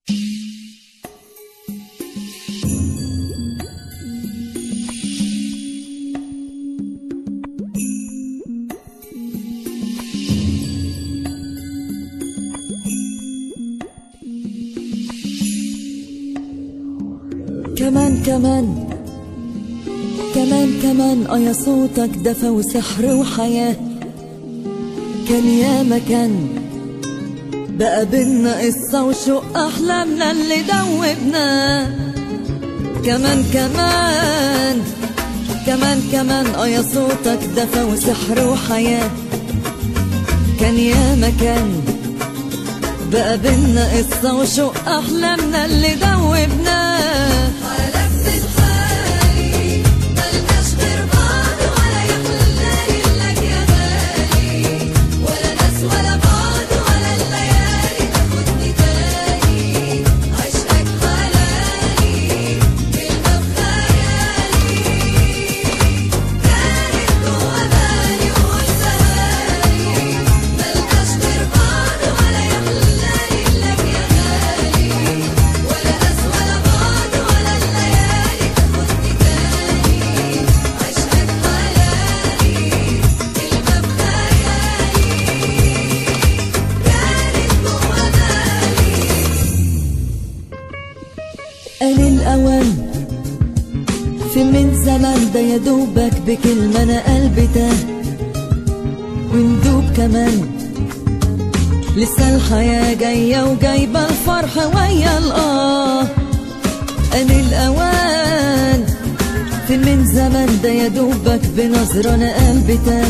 كمان كمان كمان كمان اه يا صوتك دفى وسحر وحياة كان يا مكان بقى بينا قصة وشوق أحلامنا اللي دوبنا كمان كمان كمان كمان اه يا صوتك دفى وسحر وحياة كان يا مكان بقى بينا قصة وشوق أحلامنا اللي دوبنا حالك بتحالي ملناش غير بعض ولا يحلالي لك يا غالي ولا ناس ولا بعض ولا الليالي تاخدني تاني عشقك حلالي كلمة بخيالي كانت جوا بالي وقلتها لي ملناش غير بعض ولا يحلالي لك يا غالي ولا ناس ولا بعض ولا الليالي تاخدني تاني عشقك حلالي كلمة بخيالي كانت جوا بالي قال الأوان في من زمان ده يا دوبك بكلمة أنا قلبي تاه وندوب كمان لسه الحياة جاية وجايبة الفرح ويا الآه قال الأوان في من زمان ده يا دوبك بنظرة أنا قلبي تاه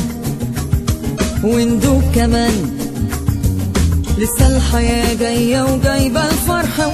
وندوب كمان لسه الحياة جاية وجايبة الفرح